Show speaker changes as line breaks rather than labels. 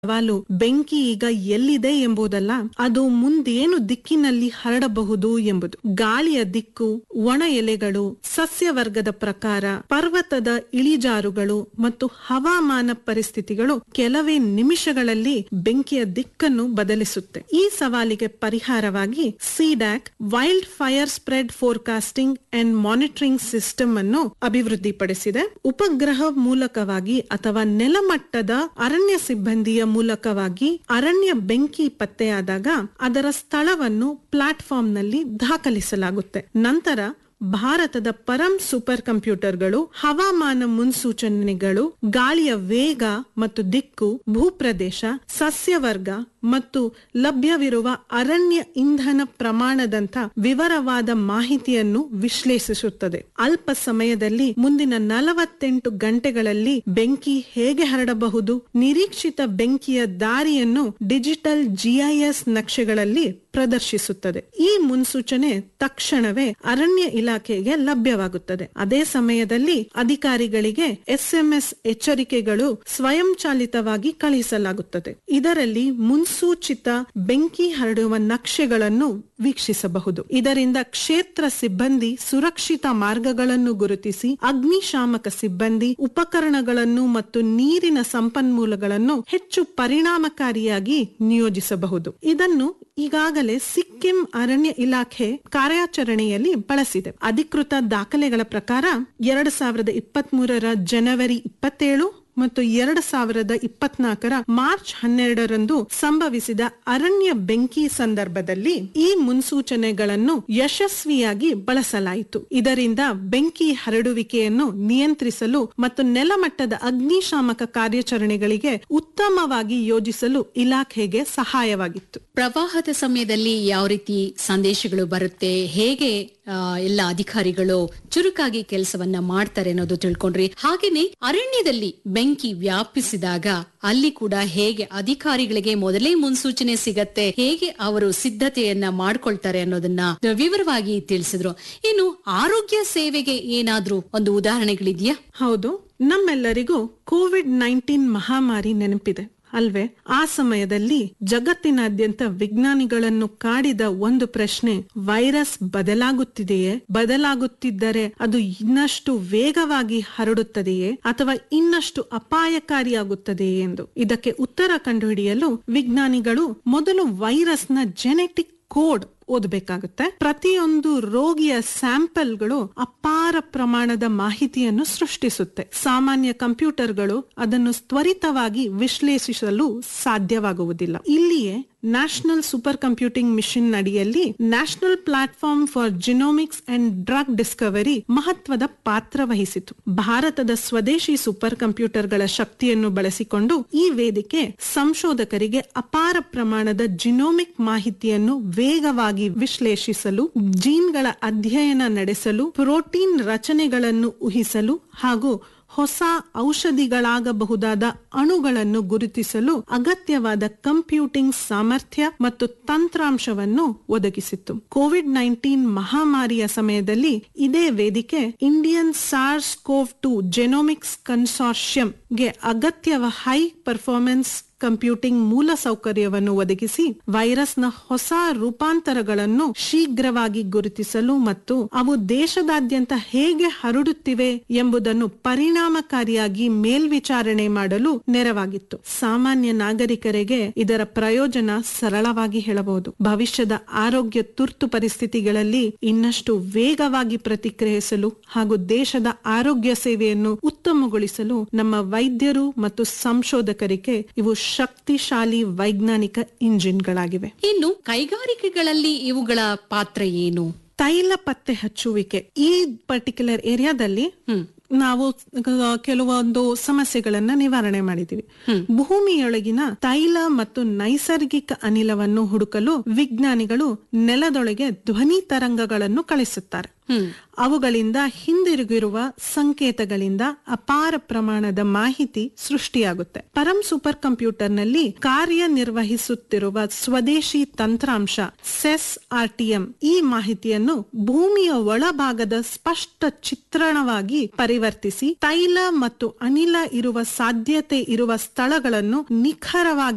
ಸವಾಲು ಬೆಂಕಿ ಈಗ ಎಲ್ಲಿದೆ ಎಂಬುದಲ್ಲ ಅದು ಮುಂದೇನು ದಿಕ್ಕಿನಲ್ಲಿ ಹರಡಬಹುದು ಎಂಬುದು ಗಾಳಿಯ ದಿಕ್ಕು ಒಣ ಎಲೆಗಳು ಸಸ್ಯವರ್ಗದ ಪ್ರಕಾರ ಪರ್ವತದ ಇಳಿಜಾರುಗಳು ಮತ್ತು ಹವಾಮಾನ ಪರಿಸ್ಥಿತಿಗಳು ಕೆಲವೇ ನಿಮಿಷಗಳಲ್ಲಿ ಬೆಂಕಿಯ ದಿಕ್ಕನ್ನು ಬದಲಿಸುತ್ತೆ ಈ ಸವಾಲಿಗೆ ಪರಿಹಾರವಾಗಿ CDAC wildfire spread forecasting and monitoring system ಅನ್ನು ಅಭಿವೃದ್ಧಿಪಡಿಸಿದೆ ಉಪಗ್ರಹ ಮೂಲಕವಾಗಿ ಅಥವಾ ನೆಲಮಟ್ಟದ ಅರಣ್ಯ ಸಿಬ್ಬಂದಿಯ ಮೂಲಕವಾಗಿ ಅರಣ್ಯ ಬೆಂಕಿ ಪತ್ತೆಯಾದಾಗ ಅದರ ಸ್ಥಳವನ್ನು ಪ್ಲಾಟ್ಫಾರ್ಮ್ನಲ್ಲಿ ದಾಖಲಿಸಲಾಗುತ್ತೆ ನಂತರ ಭಾರತದ ಪರಂ ಸೂಪರ್ ಕಂಪ್ಯೂಟರ್ಗಳು ಹವಾಮಾನ ಮುನ್ಸೂಚನೆಗಳು ಗಾಳಿಯ ವೇಗ ಮತ್ತು ದಿಕ್ಕು ಭೂಪ್ರದೇಶ ಸಸ್ಯವರ್ಗ ಮತ್ತು ಲಭ್ಯವಿರುವ ಅರಣ್ಯ ಇಂಧನ ಪ್ರಮಾಣದಂತ ವಿವರವಾದ ಮಾಹಿತಿಯನ್ನು ವಿಶ್ಲೇಷಿಸುತ್ತದೆ ಅಲ್ಪ ಸಮಯದಲ್ಲಿ ಮುಂದಿನ ನಲವತ್ತೆಂಟು ಗಂಟೆಗಳಲ್ಲಿ ಬೆಂಕಿ ಹೇಗೆ ಹರಡಬಹುದು ನಿರೀಕ್ಷಿತ ಬೆಂಕಿಯ ದಾರಿಯನ್ನು ಡಿಜಿಟಲ್ ಜಿಐಎಸ್ ನಕ್ಷೆಗಳಲ್ಲಿ ಪ್ರದರ್ಶಿಸುತ್ತದೆ ಈ ಮುನ್ಸೂಚನೆ ತಕ್ಷಣವೇ ಅರಣ್ಯ ಇಲಾಖೆಗೆ ಲಭ್ಯವಾಗುತ್ತದೆ ಅದೇ ಸಮಯದಲ್ಲಿ ಅಧಿಕಾರಿಗಳಿಗೆ ಎಸ್ಎಂಎಸ್ ಎಚ್ಚರಿಕೆಗಳು ಸ್ವಯಂಚಾಲಿತವಾಗಿ ಕಳುಹಿಸಲಾಗುತ್ತದೆ ಇದರಲ್ಲಿ ಮುನ್ಸೂಚಿತ ಬೆಂಕಿ ಹರಡುವ ನಕ್ಷೆಗಳನ್ನು ವೀಕ್ಷಿಸಬಹುದು ಇದರಿಂದ ಕ್ಷೇತ್ರ ಸಿಬ್ಬಂದಿ ಸುರಕ್ಷಿತ ಮಾರ್ಗಗಳನ್ನು ಗುರುತಿಸಿ ಅಗ್ನಿಶಾಮಕ ಸಿಬ್ಬಂದಿ ಉಪಕರಣಗಳನ್ನು ಮತ್ತು ನೀರಿನ ಸಂಪನ್ಮೂಲಗಳನ್ನು ಹೆಚ್ಚು ಪರಿಣಾಮಕಾರಿಯಾಗಿ ನಿಯೋಜಿಸಬಹುದು ಇದನ್ನು ಈಗಾಗಲೇ ಸಿಕ್ಕಿಂ ಅರಣ್ಯ ಇಲಾಖೆ ಕಾರ್ಯಾಚರಣೆಯಲ್ಲಿ ಬಳಸಿದೆ ಅಧಿಕೃತ ದಾಖಲೆಗಳ ಪ್ರಕಾರ ಎರಡು ಸಾವಿರದ ಇಪ್ಪತ್ತ್ ಮೂರರ ಜನವರಿ ಇಪ್ಪತ್ತೇಳು ಮತ್ತು ಎರಡು ಸಾವಿರದ ಇಪ್ಪತ್ನಾಲ್ಕರ ಮಾರ್ಚ್ ಹನ್ನೆರಡರಂದು ಸಂಭವಿಸಿದ ಅರಣ್ಯ ಬೆಂಕಿ ಸಂದರ್ಭದಲ್ಲಿ ಈ ಮುನ್ಸೂಚನೆಗಳನ್ನು ಯಶಸ್ವಿಯಾಗಿ ಬಳಸಲಾಯಿತು ಇದರಿಂದ ಬೆಂಕಿ ಹರಡುವಿಕೆಯನ್ನು ನಿಯಂತ್ರಿಸಲು ಮತ್ತು ನೆಲಮಟ್ಟದ ಅಗ್ನಿಶಾಮಕ ಕಾರ್ಯಾಚರಣೆಗಳಿಗೆ ಉತ್ತಮವಾಗಿ ಯೋಜಿಸಲು ಇಲಾಖೆಗೆ ಸಹಾಯವಾಗಿತ್ತು
ಪ್ರವಾಹದ ಸಮಯದಲ್ಲಿ ಯಾವ ರೀತಿ ಸಂದೇಶಗಳು ಬರುತ್ತೆ ಹೇಗೆ ಆ, ಎಲ್ಲ ಅಧಿಕಾರಿಗಳು ಚುರುಕಾಗಿ ಕೆಲಸವನ್ನ ಮಾಡ್ತಾರೆ ಅನ್ನೋದು ತಿಳ್ಕೊಂಡ್ರಿ ಹಾಗೇನೆ ಅರಣ್ಯದಲ್ಲಿ ಬೆಂಕಿ ವ್ಯಾಪಿಸಿದಾಗ ಅಲ್ಲಿ ಕೂಡ ಹೇಗೆ ಅಧಿಕಾರಿಗಳಿಗೆ ಮೊದಲೇ ಮುನ್ಸೂಚನೆ ಸಿಗತ್ತೆ ಹೇಗೆ ಅವರು ಸಿದ್ಧತೆಯನ್ನ ಮಾಡ್ಕೊಳ್ತಾರೆ ಅನ್ನೋದನ್ನ ವಿವರವಾಗಿ ತಿಳಿಸಿದ್ರು ಇನ್ನು ಆರೋಗ್ಯ ಸೇವೆಗೆ ಏನಾದ್ರೂ ಒಂದು ಉದಾಹರಣೆಗಳಿದೆಯಾ
ಹೌದು ನಮ್ಮೆಲ್ಲರಿಗೂ ಕೋವಿಡ್ ನೈನ್ಟೀನ್ ಮಹಾಮಾರಿ ನೆನಪಿದೆ ಅಲ್ವೇ ಆ ಸಮಯದಲ್ಲಿ ಜಗತ್ತಿನಾದ್ಯಂತ ವಿಜ್ಞಾನಿಗಳನ್ನು ಕಾಡಿದ ಒಂದು ಪ್ರಶ್ನೆ ವೈರಸ್ ಬದಲಾಗುತ್ತಿದೆಯೇ ಬದಲಾಗುತ್ತಿದ್ದರೆ ಅದು ಇನ್ನಷ್ಟು ವೇಗವಾಗಿ ಹರಡುತ್ತದೆಯೇ ಅಥವಾ ಇನ್ನಷ್ಟು ಅಪಾಯಕಾರಿಯಾಗುತ್ತದೆಯೇ ಎಂದು ಇದಕ್ಕೆ ಉತ್ತರ ಕಂಡುಹಿಡಿಯಲು ವಿಜ್ಞಾನಿಗಳು ಮೊದಲು ವೈರಸ್ನ ಜೆನೆಟಿಕ್ ಕೋಡ್ ಓದಬೇಕಾಗುತ್ತೆ ಪ್ರತಿಯೊಂದು ರೋಗಿಯ ಸ್ಯಾಂಪಲ್ಗಳು ಅಪಾರ ಪ್ರಮಾಣದ ಮಾಹಿತಿಯನ್ನು ಸೃಷ್ಟಿಸುತ್ತೆ ಸಾಮಾನ್ಯ ಕಂಪ್ಯೂಟರ್ಗಳು ಅದನ್ನು ತ್ವರಿತವಾಗಿ ವಿಶ್ಲೇಷಿಸಲು ಸಾಧ್ಯವಾಗುವುದಿಲ್ಲ ಇಲ್ಲಿಯೇ ನ್ಯಾಷನಲ್ ಸೂಪರ್ ಕಂಪ್ಯೂಟಿಂಗ್ ಮಿಷನ್ ಅಡಿಯಲ್ಲಿ national platform for genomics and drug discovery ಮಹತ್ವದ ಪಾತ್ರ ವಹಿಸಿತು ಭಾರತದ ಸ್ವದೇಶಿ ಸೂಪರ್ ಕಂಪ್ಯೂಟರ್ಗಳ ಶಕ್ತಿಯನ್ನು ಬಳಸಿಕೊಂಡು ಈ ವೇದಿಕೆ ಸಂಶೋಧಕರಿಗೆ ಅಪಾರ ಪ್ರಮಾಣದ ಜಿನೋಮಿಕ್ ಮಾಹಿತಿಯನ್ನು ವೇಗವಾಗಿ ವಿಶ್ಲೇಷಿಸಲು ಜೀನ್ಗಳ ಅಧ್ಯಯನ ನಡೆಸಲು ಪ್ರೋಟೀನ್ ರಚನೆಗಳನ್ನು ಊಹಿಸಲು ಹಾಗೂ ಹೊಸ ಔಷಧಿಗಳಾಗಬಹುದಾದ ಅಣುಗಳನ್ನು ಗುರುತಿಸಲು ಅಗತ್ಯವಾದ ಕಂಪ್ಯೂಟಿಂಗ್ ಸಾಮರ್ಥ್ಯ ಮತ್ತು ತಂತ್ರಾಂಶವನ್ನು ಒದಗಿಸಿತ್ತು ಕೋವಿಡ್ ನೈನ್ಟೀನ್ ಮಹಾಮಾರಿಯ ಸಮಯದಲ್ಲಿ ಇದೇ ವೇದಿಕೆ Indian SARS CoV two genomics ಕನ್ಸಾರ್ಷಿಯಂಗೆ ಅಗತ್ಯವ ಹೈ ಪರ್ಫಾರ್ಮೆನ್ಸ್ ಕಂಪ್ಯೂಟಿಂಗ್ ಮೂಲ ಸೌಕರ್ಯವನ್ನು ಒದಗಿಸಿ ವೈರಸ್ನ ಹೊಸ ರೂಪಾಂತರಗಳನ್ನು ಶೀಘ್ರವಾಗಿ ಗುರುತಿಸಲು ಮತ್ತು ಅವು ದೇಶದಾದ್ಯಂತ ಹೇಗೆ ಹರಡುತ್ತಿವೆ ಎಂಬುದನ್ನು ಪರಿಣಾಮಕಾರಿಯಾಗಿ ಮೇಲ್ವಿಚಾರಣೆ ಮಾಡಲು ನೆರವಾಗಿತ್ತು ಸಾಮಾನ್ಯ ನಾಗರಿಕರಿಗೆ ಇದರ ಪ್ರಯೋಜನ ಸರಳವಾಗಿ ಹೇಳಬಹುದು ಭವಿಷ್ಯದ ಆರೋಗ್ಯ ತುರ್ತು ಪರಿಸ್ಥಿತಿಗಳಲ್ಲಿ ಇನ್ನಷ್ಟು ವೇಗವಾಗಿ ಪ್ರತಿಕ್ರಿಯಿಸಲು ಹಾಗೂ ದೇಶದ ಆರೋಗ್ಯ ಸೇವೆಯನ್ನು ಉತ್ತಮಗೊಳಿಸಲು ನಮ್ಮ ವೈದ್ಯರು ಮತ್ತು ಸಂಶೋಧಕರಿಗೆ ಇವು ಶಕ್ತಿಶಾಲಿ ವೈಜ್ಞಾನಿಕ ಇಂಜಿನ್ಗಳಾಗಿವೆ
ಇನ್ನು ಕೈಗಾರಿಕೆಗಳಲ್ಲಿ ಇವುಗಳ ಪಾತ್ರ ಏನು
ತೈಲ ಪತ್ತೆ ಹಚ್ಚುವಿಕೆ ಈ ಪರ್ಟಿಕ್ಯುಲರ್ ಏರಿಯಾದಲ್ಲಿ ನಾವು ಕ- ಕೆಲವೊಂದು ಸಮಸ್ಯೆಗಳನ್ನ ನಿವಾರಣೆ ಮಾಡಿದೀವಿ ಭೂಮಿಯೊಳಗಿನ ತೈಲ ಮತ್ತು ನೈಸರ್ಗಿಕ ಅನಿಲವನ್ನು ಹುಡುಕಲು ವಿಜ್ಞಾನಿಗಳು ನೆಲದೊಳಗೆ ಧ್ವನಿ ತರಂಗಗಳನ್ನು ಕಳಿಸುತ್ತಾರೆ ಅವುಗಳಿಂದ ಹಿಂದಿರುಗಿರುವ ಸಂಕೇತಗಳಿಂದ ಅಪಾರ ಪ್ರಮಾಣದ ಮಾಹಿತಿ ಸೃಷ್ಟಿಯಾಗುತ್ತೆ ಪರಂ ಸೂಪರ್ ಕಂಪ್ಯೂಟರ್ನಲ್ಲಿ ಕಾರ್ಯನಿರ್ವಹಿಸುತ್ತಿರುವ ಸ್ವದೇಶಿ ತಂತ್ರಾಂಶ ಸೆಸ್ ಆರ್ಟಿಎಂ ಈ ಮಾಹಿತಿಯನ್ನು ಭೂಮಿಯ ಒಳಭಾಗದ ಸ್ಪಷ್ಟ ಚಿತ್ರಣವಾಗಿ ಪರಿವರ್ತಿಸಿ ತೈಲ ಮತ್ತು ಅನಿಲ ಇರುವ ಸಾಧ್ಯತೆ ಇರುವ ಸ್ಥಳಗಳನ್ನು ನಿಖರವಾಗಿ